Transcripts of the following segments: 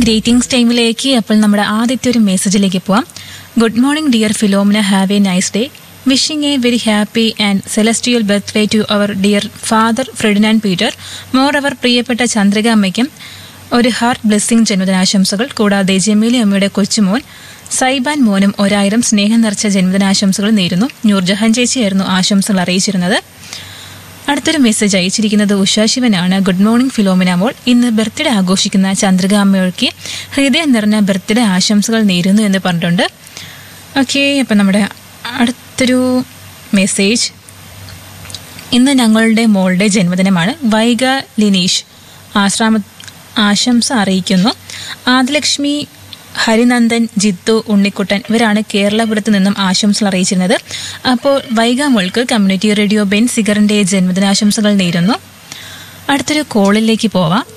gratings ടൈമിലേക്ക് അപ്പോൾ നമ്മുടെ ആദ്യത്തെ ഒരു മെസ്സേജിലേക്ക് പോവാം good morning dear Philomina have a nice day wishing a very happy and celestial birthday to our dear father Ferdinand Peter മോർ അവർ പ്രിയപ്പെട്ട ചന്ദ്രിക അമ്മയ്ക്കും ഒരു ഹാർട്ട് ബ്ലെസ്സിംഗ് ജന്മദിനാശംസകൾ കൂടാതെ ജമീലി അമ്മയുടെ കൊച്ചുമോൻ സൈബാൻ മോനും ഒരായിരം സ്നേഹം നിറച്ച ജന്മദിനാശംസകൾ നേരുന്നു നൂർജഹാൻ ചേച്ചിയായിരുന്നു ആശംസകൾ അറിയിച്ചിരുന്നത് അടുത്തൊരു മെസ്സേജ് അയച്ചിരിക്കുന്നത് ഉഷാ ശിവനാണ് ഗുഡ് മോർണിംഗ് ഫിലോമിന മോൾ ഇന്ന് ബർത്ത്ഡേ ആഘോഷിക്കുന്ന ചന്ദ്രിക അമ്മയ്ക്ക് ഹൃദയം നിറഞ്ഞ ബർത്ത്ഡേ ആശംസകൾ നേരുന്നു എന്ന് പറഞ്ഞിട്ടുണ്ട് ഓക്കെ അപ്പം നമ്മുടെ അടുത്തൊരു മെസ്സേജ് ഇന്ന് ഞങ്ങളുടെ മോളുടെ ജന്മദിനമാണ് വൈഗ ലിനീഷ് ആശ്രാമ ആശംസ അറിയിക്കുന്നു ആദിലക്ഷ്മി ഹരിനന്ദൻ ജിത്തു ഉണ്ണിക്കുട്ടൻ ഇവരാണ് കേരളപുരത്ത് നിന്നും ആശംസകൾ അറിയിച്ചിരുന്നത് അപ്പോൾ വൈഗ മോൾക്ക് കമ്മ്യൂണിറ്റി റേഡിയോ ബെൻ സിഗറിന്റെ ജന്മദിനാശംസകൾ നേരുന്നു അടുത്തൊരു കോളിലേക്ക് പോവാം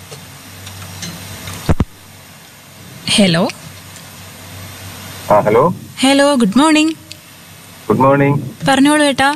ഹലോ ആ hello hello good morning good morning പറഞ്ഞോളൂ ഏട്ടാ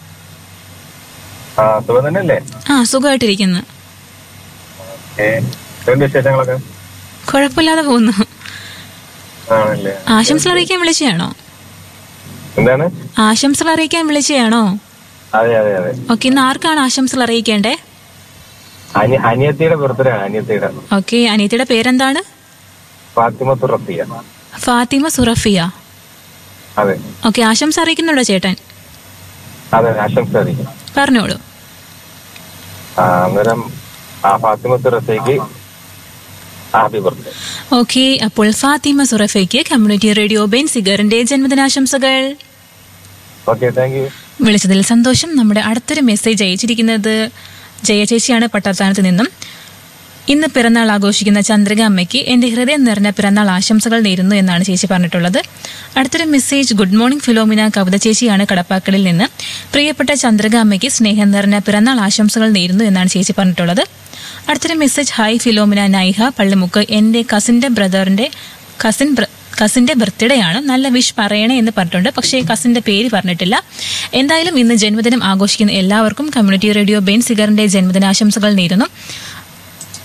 ആ സുഖം തന്നെയല്ലേ ആ സുഖമായിട്ടിരിക്കുന്നു ഏ എന്ത് വിശേഷങ്ങളൊക്കെ കുഴപ്പമില്ലാതെ പോകുന്നു ആണല്ലേ ആശംസകൾ അറിയിക്കാൻ വിളിച്ചതാണോ എന്താണ് ആശംസകൾ അറിയിക്കാൻ വിളിച്ചതാണോ അതെ അതെ അതെ ഓക്കെ ഇന്ന് ആർക്കാണ് ആശംസകൾ അറിയിക്കേണ്ടേ അനി അനിയത്തിയുടെ ബർത്ത്ഡേ ആണ് അനിയത്തിയുടെ ഓക്കെ അനിയത്തിയുടെ പേരെന്താണ് ഫാത്തിമ തുറത്തിയ ഫാത്തിമ സുറഫിയ അതെ ഓക്കെ ആശംസ അറിയിക്കുന്നുണ്ടോ ചേട്ടൻ അതെ ആശംസ അറിയിക്കും പറഞ്ഞോളൂ ആ അന്നേരം ആ ഫാത്തിമ തുറത്തേക്ക് ഹാപ്പി ബർത്ത്ഡേ ഓക്കെ അപ്പോൾ ഫാത്തിമ സുറഫയ്ക്ക് കമ്മ്യൂണിറ്റി റേഡിയോ ബെൻ സിഗറിന്റെ ജന്മദിനാശംസകൾ ഓക്കെ താങ്ക് യു വിളിച്ചതിൽ സന്തോഷം നമ്മുടെ അടുത്തൊരു മെസ്സേജ് അയച്ചിരിക്കുന്നത് ജയ ചേച്ചിയാണ് പട്ടാത്താനത്ത് നിന്നും ഇന്ന് പിറന്നാൾ ആഘോഷിക്കുന്ന ചന്ദ്രിക അമ്മയ്ക്ക് എന്റെ ഹൃദയം നിറഞ്ഞ പിറന്നാൾ ആശംസകൾ നേരുന്നു എന്നാണ് ചേച്ചി പറഞ്ഞിട്ടുള്ളത് അടുത്തൊരു message good morning Philomina Kavitha ചേച്ചിയാണ് കടപ്പാക്കലിൽ നിന്ന് പ്രിയപ്പെട്ട ചന്ദ്രിക അമ്മയ്ക്ക് സ്നേഹം നിറഞ്ഞ പിറന്നാൾ ആശംസകൾ നേരുന്നു എന്നാണ് ചേച്ചി പറഞ്ഞിട്ടുള്ളത് അടുത്തൊരു message hi Philomina Naiha Pallimukku എന്റെ കസിന്റെ ബ്രദറിന്റെ കസിൻ കസിന്റെ ബർത്ത്ഡേ ആണ് നല്ല വിഷ് പറയണേ എന്ന് പറഞ്ഞിട്ടുണ്ട് പക്ഷേ കസിന്റെ പേര് പറഞ്ഞിട്ടില്ല എന്തായാലും ഇന്ന് ജന്മദിനം ആഘോഷിക്കുന്ന എല്ലാവർക്കും കമ്മ്യൂണിറ്റി റേഡിയോ ബെൻ സിഗറിന്റെ ജന്മദിനാശംസകൾ നേരുന്നു